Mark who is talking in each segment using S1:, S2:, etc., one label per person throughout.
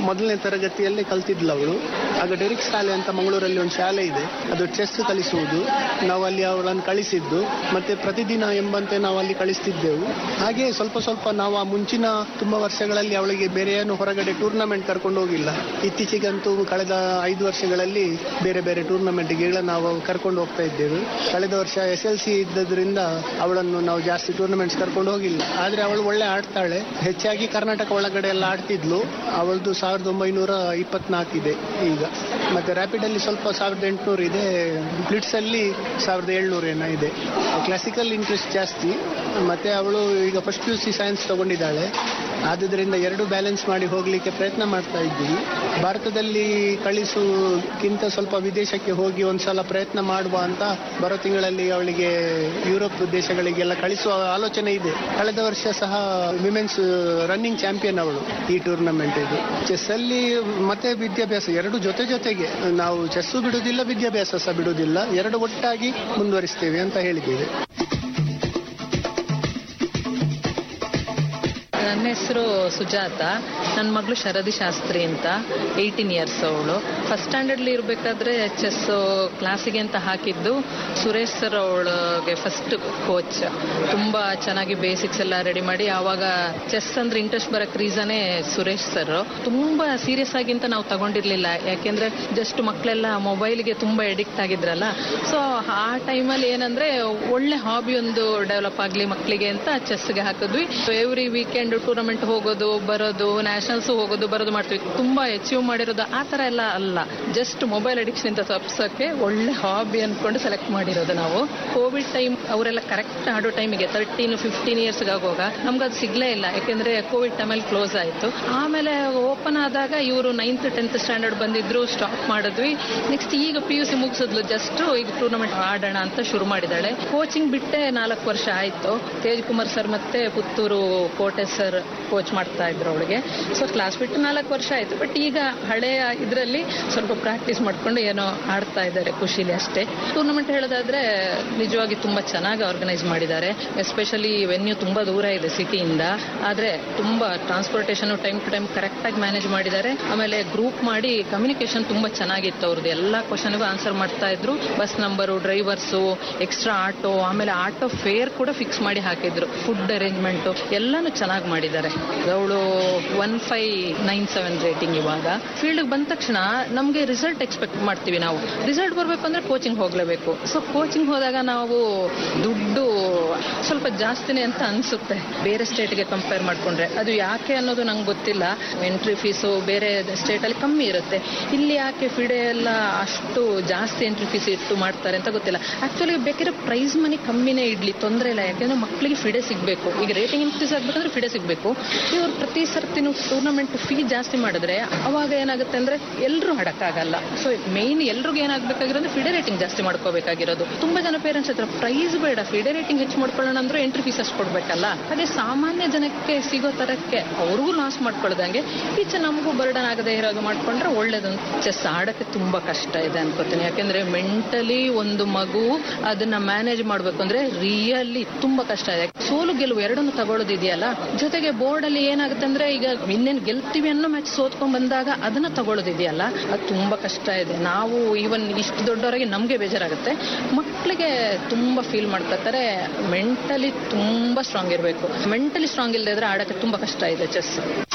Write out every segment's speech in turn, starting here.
S1: ಮೊದಲನೇ ತರಗತಿಯಲ್ಲೇ ಕಲ್ತಿದ್ಲು ಅವಳು ಆಗ ಡೆರಿಕ್ ಶಾಲೆ ಅಂತ ಮಂಗಳೂರಲ್ಲಿ ಒಂದು ಶಾಲೆ ಇದೆ ಅದು ಚೆಸ್ ಕಲಿಸುವುದು ನಾವು ಅಲ್ಲಿ ಅವಳನ್ನು ಕಳಿಸಿದ್ದು ಮತ್ತೆ ಪ್ರತಿದಿನ ಎಂಬಂತೆ ನಾವು ಅಲ್ಲಿ ಕಳಿಸ್ತಿದ್ದೆವು ಹಾಗೆ ಸ್ವಲ್ಪ ಸ್ವಲ್ಪ ನಾವು ಆ ಮುಂಚಿನ ತುಂಬಾ ವರ್ಷಗಳಲ್ಲಿ ಅವಳಿಗೆ ಬೇರೆ ಏನು ಹೊರಗಡೆ ಟೂರ್ನಮೆಂಟ್ ಕರ್ಕೊಂಡು ಹೋಗಿಲ್ಲ ಇತ್ತೀಚೆಗಂತೂ ಕಳೆದ ಐದು ವರ್ಷಗಳಲ್ಲಿ ಬೇರೆ ಬೇರೆ ಟೂರ್ನಮೆಂಟ್ಗೆಲ್ಲ ನಾವು ಕರ್ಕೊಂಡು ಹೋಗ್ತಾ ಇದ್ದೇವೆ ಕಳೆದ ವರ್ಷ ಎಸ್ ಎಲ್ ಸಿ ಇದ್ದದ್ರಿಂದ ಅವಳನ್ನು ನಾವು ಜಾಸ್ತಿ ಟೂರ್ನಮೆಂಟ್ಸ್ ಕರ್ಕೊಂಡು ಹೋಗಿಲ್ಲ ಆದ್ರೆ ಅವಳು ಒಳ್ಳೆ ಆಡ್ತಾಳೆ ಹೆಚ್ಚಾಗಿ ಕರ್ನಾಟಕ ಒಳಗಡೆ ಎಲ್ಲ ಆಡ್ತಿದ್ಲು ಅವಳದು ಸಾವಿರದ ಒಂಬೈನೂರ ಇಪ್ಪತ್ನಾಲ್ಕು ಇದೆ ಈಗ ಮತ್ತೆ ರ್ಯಾಪಿಡ್ ಅಲ್ಲಿ ಸ್ವಲ್ಪ ಸಾವಿರದ ಎಂಟುನೂರು ಇದೆ ಬ್ಲಿಟ್ಸ್ ಅಲ್ಲಿ ಸಾವಿರದ ಏಳ್ನೂರು ಏನೋ ಇದೆ ಕ್ಲಾಸಿಕಲ್ ಇಂಟ್ರೆಸ್ಟ್ ಜಾಸ್ತಿ ಮತ್ತೆ ಅವಳು ಈಗ first P U C science ತಗೊಂಡಿದ್ದಾಳೆ ಆದುದರಿಂದ ಎರಡು ಬ್ಯಾಲೆನ್ಸ್ ಮಾಡಿ ಹೋಗ್ಲಿಕ್ಕೆ ಪ್ರಯತ್ನ ಮಾಡ್ತಾ ಇದ್ದೀವಿ ಭಾರತದಲ್ಲಿ ಕಳಿಸುಕ್ಕಿಂತ ಸ್ವಲ್ಪ ವಿದೇಶಕ್ಕೆ ಹೋಗಿ ಒಂದ್ಸಲ ಪ್ರಯತ್ನ ಮಾಡುವ ಅಂತ ಬರೋ ತಿಂಗಳಲ್ಲಿ ಅವಳಿಗೆ ಯುರೋಪ್ ದೇಶಗಳಿಗೆಲ್ಲ ಕಳಿಸುವ ಆಲೋಚನೆ ಇದೆ ಕಳೆದ ವರ್ಷ ಸಹ ವಿಮೆನ್ಸ್ ರನ್ನಿಂಗ್ ಚಾಂಪಿಯನ್ ಅವಳು ಈ ಟೂರ್ನಮೆಂಟ್ ಇದು ಚೆಸ್ ಅಲ್ಲಿ ಮತ್ತೆ ವಿದ್ಯಾಭ್ಯಾಸ ಎರಡು ಜೊತೆ ಜೊತೆಗೆ ನಾವು ಚೆಸ್ಸು ಬಿಡುವುದಿಲ್ಲ ವಿದ್ಯಾಭ್ಯಾಸ ಸಹ ಬಿಡುವುದಿಲ್ಲ ಎರಡು ಒಟ್ಟಾಗಿ ಮುಂದುವರಿಸ್ತೇವೆ ಅಂತ ಹೇಳಿದ್ದೇವೆ
S2: ನನ್ನ ಹೆಸರು ಸುಜಾತ ನನ್ನ ಮಗಳು ಶರದಿ ಶಾಸ್ತ್ರಿ ಅಂತ ಏಯ್ಟೀನ್ ಇಯರ್ಸ್ ಅವಳು ಫಸ್ಟ್ ಸ್ಟ್ಯಾಂಡರ್ಡ್ಲಿ ಇರಬೇಕಾದ್ರೆ ಚೆಸ್ ಕ್ಲಾಸಿಗೆ ಅಂತ ಹಾಕಿದ್ದು ಸುರೇಶ್ ಸರ್ ಅವಳಿಗೆ ಫಸ್ಟ್ ಕೋಚ್ ತುಂಬ ಚೆನ್ನಾಗಿ ಬೇಸಿಕ್ಸ್ ಎಲ್ಲ ರೆಡಿ ಮಾಡಿ ಆವಾಗ ಚೆಸ್ ಅಂದ್ರೆ ಇಂಟ್ರೆಸ್ಟ್ ಬರೋಕ್ಕೆ ರೀಸನೇ ಸುರೇಶ್ ಸರ್ ತುಂಬ ಸೀರಿಯಸ್ ಆಗಿ ಅಂತ ನಾವು ತಗೊಂಡಿರ್ಲಿಲ್ಲ ಯಾಕೆಂದ್ರೆ ಜಸ್ಟ್ ಮಕ್ಕಳೆಲ್ಲ ಮೊಬೈಲ್ಗೆ ತುಂಬ ಎಡಿಕ್ಟ್ ಆಗಿದ್ರಲ್ಲ ಸೊ ಆ ಟೈಮಲ್ಲಿ ಏನಂದ್ರೆ ಒಳ್ಳೆ ಹಾಬಿ ಒಂದು ಡೆವಲಪ್ ಆಗಲಿ ಮಕ್ಕಳಿಗೆ ಅಂತ ಚೆಸ್ಗೆ ಹಾಕಿದ್ವಿ ಎವ್ರಿ ವೀಕೆಂಡ್ ಟೂರ್ನಮೆಂಟ್ ಹೋಗೋದು ಬರೋದು ನ್ಯಾಷನಲ್ಸ್ ಹೋಗೋದು ಬರೋದು ಮಾಡ್ತೀವಿ ತುಂಬಾ ಅಚೀವ್ ಮಾಡಿರೋದು ಆ ತರ ಎಲ್ಲ ಅಲ್ಲ ಜಸ್ಟ್ ಮೊಬೈಲ್ ಅಡಿಕ್ಷನ್ ಇಂದ ತಪ್ಸಕ್ಕೆ ಒಳ್ಳೆ ಹಾಬಿ ಅನ್ಕೊಂಡು ಸೆಲೆಕ್ಟ್ ಮಾಡಿರೋದು ನಾವು ಕೋವಿಡ್ ಟೈಮ್ ಅವರೆಲ್ಲ ಕರೆಕ್ಟ್ ಆಡೋ ಟೈಮಿಗೆ ತರ್ಟೀನ್ ಫಿಫ್ಟೀನ್ ಇಯರ್ಸ್ ಆಗುವಾಗ ನಮ್ಗೆ ಅದು ಸಿಗ್ಲೇ ಇಲ್ಲ ಯಾಕೆಂದ್ರೆ ಕೋವಿಡ್ ಟೈಮಲ್ಲಿ ಕ್ಲೋಸ್ ಆಯ್ತು ಆಮೇಲೆ ಓಪನ್ ಆದಾಗ ಇವರು ನೈನ್ತ್ ಟೆಂತ್ ಸ್ಟ್ಯಾಂಡರ್ಡ್ ಬಂದಿದ್ರು ಸ್ಟಾಪ್ ಮಾಡಿದ್ವಿ ನೆಕ್ಸ್ಟ್ ಈಗ ಪಿ ಯು ಸಿ ಮುಗಿಸಿದ್ಲು ಜಸ್ಟ್ ಈಗ ಟೂರ್ನಮೆಂಟ್ ಆಡೋಣ ಅಂತ ಶುರು ಮಾಡಿದಾಳೆ ಕೋಚಿಂಗ್ ಬಿಟ್ಟೆ ನಾಲ್ಕು ವರ್ಷ ಆಯ್ತು ತೇಜ್ ಕುಮಾರ್ ಸರ್ ಮತ್ತೆ ಪುತ್ತೂರು ಕೋಟೆ ಸರ್ ಕೋಚ್ ಮಾಡ್ತಾ ಇದ್ರು ಅವಳಿಗೆ ಸೊ ಕ್ಲಾಸ್ ಬಿಟ್ಟು ನಾಲ್ಕು ವರ್ಷ ಆಯ್ತು ಬಟ್ ಈಗ ಹಳೆಯ ಇದರಲ್ಲಿ ಸ್ವಲ್ಪ ಪ್ರಾಕ್ಟೀಸ್ ಮಾಡ್ಕೊಂಡು ಏನೋ ಆಡ್ತಾ ಇದ್ದಾರೆ ಖುಷಿಲಿ ಅಷ್ಟೇ ಟೂರ್ನಮೆಂಟ್ ಹೇಳೋದಾದ್ರೆ ನಿಜವಾಗಿ ತುಂಬಾ ಚೆನ್ನಾಗಿ ಆರ್ಗನೈಸ್ ಮಾಡಿದ್ದಾರೆ ಎಸ್ಪೆಷಲಿ ವೆನ್ಯೂ ತುಂಬಾ ದೂರ ಇದೆ ಸಿಟಿಯಿಂದ ಆದ್ರೆ ತುಂಬಾ transportation time to time correct ಆಗಿ ಮ್ಯಾನೇಜ್ ಮಾಡಿದ್ದಾರೆ ಆಮೇಲೆ ಗ್ರೂಪ್ ಮಾಡಿ ಕಮ್ಯುನಿಕೇಶನ್ ತುಂಬಾ ಚೆನ್ನಾಗಿತ್ತು ಅವ್ರದ್ದು ಎಲ್ಲಾ ಕ್ವಶನ್ಗೂ ಆನ್ಸರ್ ಮಾಡ್ತಾ ಇದ್ರು bus number drivers extra auto ಆಮೇಲೆ ಆಟೋ ಫೇರ್ ಕೂಡ ಫಿಕ್ಸ್ ಮಾಡಿ ಹಾಕಿದ್ರು ಫುಡ್ ಅರೇಂಜ್ಮೆಂಟ್ ಎಲ್ಲಾನು ಚೆನ್ನಾಗಿ ಮಾಡಿದ್ದಾರೆ ಅವಳು one five nine seven rating ಇವಾಗ ಫೀಲ್ಡ್ ಬಂದ ತಕ್ಷಣ ನಮಗೆ ರಿಸಲ್ಟ್ ಎಕ್ಸ್ಪೆಕ್ಟ್ ಮಾಡ್ತೀವಿ ನಾವು ರಿಸಲ್ಟ್ ಬರಬೇಕು ಅಂದ್ರೆ ಕೋಚಿಂಗ್ ಹೋಗ್ಲೇಬೇಕು ಸೊ ಕೋಚಿಂಗ್ ಹೋದಾಗ ನಾವು ದುಡ್ಡು ಸ್ವಲ್ಪ ಜಾಸ್ತಿನೇ ಅಂತ ಅನ್ಸುತ್ತೆ ಬೇರೆ ಸ್ಟೇಟ್ಗೆ ಕಂಪೇರ್ ಮಾಡ್ಕೊಂಡ್ರೆ ಅದು ಯಾಕೆ ಅನ್ನೋದು ನಂಗೆ ಗೊತ್ತಿಲ್ಲ ಎಂಟ್ರಿ ಫೀಸು ಬೇರೆ ಸ್ಟೇಟ್ ಅಲ್ಲಿ ಕಮ್ಮಿ ಇರುತ್ತೆ ಇಲ್ಲಿ ಯಾಕೆ ಫಿಡೆ ಎಲ್ಲ ಅಷ್ಟು ಜಾಸ್ತಿ ಎಂಟ್ರಿ ಫೀಸ್ ಇಟ್ಟು ಮಾಡ್ತಾರೆ ಅಂತ ಗೊತ್ತಿಲ್ಲ ಆಕ್ಚುಲಿ ಬೇಕಿರೋ ಪ್ರೈಸ್ ಮನಿ ಕಮ್ಮಿನೇ ಇಡ್ಲಿ ತೊಂದರೆ ಇಲ್ಲ ಯಾಕೆಂದ್ರೆ ಮಕ್ಕಳಿಗೆ ಫಿಡೆ ಸಿಗಬೇಕು ಈಗ ರೇಟಿಂಗ್ ಇನ್ಕ್ರೀಸ್ ಆಗ್ಬೇಕಂದ್ರೆ ಫಿಡೆ ಸಿಗಬೇಕು ಇವ್ರು ಪ್ರತಿ ಸರ್ತಿನೂ ಟೂರ್ನಮೆಂಟ್ ಫೀ ಜಾಸ್ತಿ ಮಾಡಿದ್ರೆ ಅವಾಗ ಏನಾಗುತ್ತೆ ಅಂದ್ರೆ ಎಲ್ಲರೂ ಆಡಕ್ಕಾಗಲ್ಲ ಸೊ ಮೇನ್ ಎಲ್ರಿಗೂ ಏನಾಗಬೇಕಾಗಿರೋದು ಫಿಡೆ ರೇಟಿಂಗ್ ಜಾಸ್ತಿ ಮಾಡ್ಕೋಬೇಕಾಗಿರೋದು ತುಂಬಾ ಜನ ಪೇರೆಂಟ್ಸ್ ಹತ್ರ ಪ್ರೈಸ್ ಬೇಡ ಫಿಡೆ ರೇಟಿಂಗ್ ಹೆಚ್ಚು ಮಾಡ್ಕೊಳ್ಳೋಣ ಅಂದ್ರೆ ಎಂಟ್ರಿ ಫೀಸ್ ಅಷ್ಟು ಕೊಡ್ಬೇಕಲ್ಲ ಹಾಗೆ ಸಾಮಾನ್ಯ ಜನಕ್ಕೆ ಸಿಗೋ ತರಕ್ಕೆ ಅವ್ರಿಗೂ ಲಾಸ್ ಮಾಡ್ಕೊಳ್ದಂಗೆ ಈಚೆ ನಮಗೂ ಬರ್ಡನ್ ಆಗದೆ ಇರೋದು ಮಾಡ್ಕೊಂಡ್ರೆ ಒಳ್ಳೇದು ಚೆಸ್ ಆಡಕ್ಕೆ ತುಂಬಾ ಕಷ್ಟ ಇದೆ ಅನ್ಕೋತೀನಿ ಯಾಕೆಂದ್ರೆ ಮೆಂಟಲಿ ಒಂದು ಮಗು ಅದನ್ನ ಮ್ಯಾನೇಜ್ ಮಾಡ್ಬೇಕು ಅಂದ್ರೆ ರಿಯಲಿ ತುಂಬಾ ಕಷ್ಟ ಇದೆ ಸೋಲು ಗೆಲುವು ಎರಡನ್ನು ತಗೊಳ್ಳೋದಿದೆಯಲ್ಲ ಜೊತೆಗೆ ಬೋರ್ಡ್ ಅಲ್ಲಿ ಏನಾಗುತ್ತೆ ಅಂದ್ರೆ ಈಗ ಇನ್ನೇನು ಗೆಲ್ತೀವಿ ಅನ್ನೋ ಮ್ಯಾಚ್ ಸೋತ್ಕೊಂಡ್ ಬಂದಾಗ ಅದನ್ನ ತಗೊಳ್ಳೋದಿದೆಯಲ್ಲ ಅದು ತುಂಬಾ ಕಷ್ಟ ಇದೆ ನಾವು ಈವನ್ ಇಷ್ಟು ದೊಡ್ಡವರಿಗೆ ನಮ್ಗೆ ಬೇಜಾರಾಗುತ್ತೆ ಮಕ್ಕಳಿಗೆ ತುಂಬಾ ಫೀಲ್ ಮಾಡ್ಕೊತಾರೆ ಮೆಂಟಲಿ ತುಂಬಾ ಸ್ಟ್ರಾಂಗ್ ಇರಬೇಕು ಮೆಂಟಲಿ ಸ್ಟ್ರಾಂಗ್ ಇಲ್ಲದೆ ಇದ್ರೆ ಆಡಕ್ಕೆ ತುಂಬಾ ಕಷ್ಟ ಇದೆ ಚೆಸ್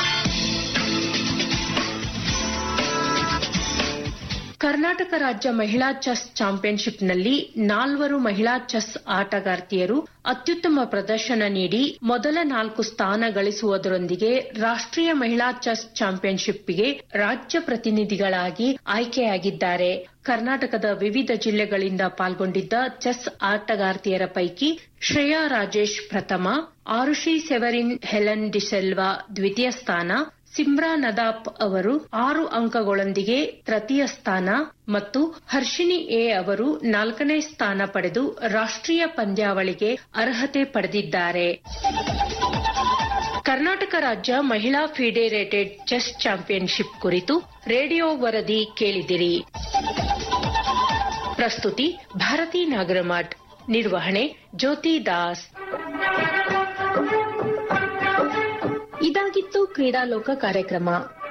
S3: ಕರ್ನಾಟಕ ರಾಜ್ಯ ಮಹಿಳಾ ಚೆಸ್ ಚಾಂಪಿಯನ್ಶಿಪ್ನಲ್ಲಿ ನಾಲ್ವರು ಮಹಿಳಾ ಚೆಸ್ ಆಟಗಾರ್ತಿಯರು ಅತ್ಯುತ್ತಮ ಪ್ರದರ್ಶನ ನೀಡಿ ಮೊದಲ ನಾಲ್ಕು ಸ್ಥಾನ ಗಳಿಸುವುದರೊಂದಿಗೆ ರಾಷ್ಟ್ರೀಯ ಮಹಿಳಾ ಚೆಸ್ ಚಾಂಪಿಯನ್ಶಿಪ್ಗೆ ರಾಜ್ಯ ಪ್ರತಿನಿಧಿಗಳಾಗಿ ಆಯ್ಕೆಯಾಗಿದ್ದಾರೆ ಕರ್ನಾಟಕದ ವಿವಿಧ ಜಿಲ್ಲೆಗಳಿಂದ ಪಾಲ್ಗೊಂಡಿದ್ದ ಚೆಸ್ ಆಟಗಾರ್ತಿಯರ ಪೈಕಿ ಶ್ರೇಯಾ ರಾಜೇಶ್ ಪ್ರಥಮ ಆರುಷಿ ಸೆವರಿನ್ ಹೆಲನ್ ಡಿಸೆಲ್ವಾ ದ್ವಿತೀಯ ಸ್ಥಾನ ಸಿಮ್ರಾ ನದಾಪ್ ಅವರು ಆರು ಅಂಕಗಳೊಂದಿಗೆ ತೃತೀಯ ಸ್ಥಾನ ಮತ್ತು ಹರ್ಷಿನಿ ಎ ಅವರು ನಾಲ್ಕನೇ ಸ್ಥಾನ ಪಡೆದು ರಾಷ್ಟ್ರೀಯ ಪಂದ್ಯಾವಳಿಗೆ ಅರ್ಹತೆ ಪಡೆದಿದ್ದಾರೆ ಕರ್ನಾಟಕ ರಾಜ್ಯ ಮಹಿಳಾ ಫಿಡೆರೇಟೆಡ್ ಚೆಸ್ ಚಾಂಪಿಯನ್ಶಿಪ್ ಕುರಿತು ರೇಡಿಯೋ ವರದಿ ಕೇಳಿದಿರಿ ಪ್ರಸ್ತುತಿ ಭಾರತಿ ನಾಗರಮಠ್ ನಿರ್ವಹಣೆ ಜ್ಯೋತಿ ದಾಸ್ ಇದಾಗಿತ್ತು ಕ್ರೀಡಾಲೋಕ ಕಾರ್ಯಕ್ರಮ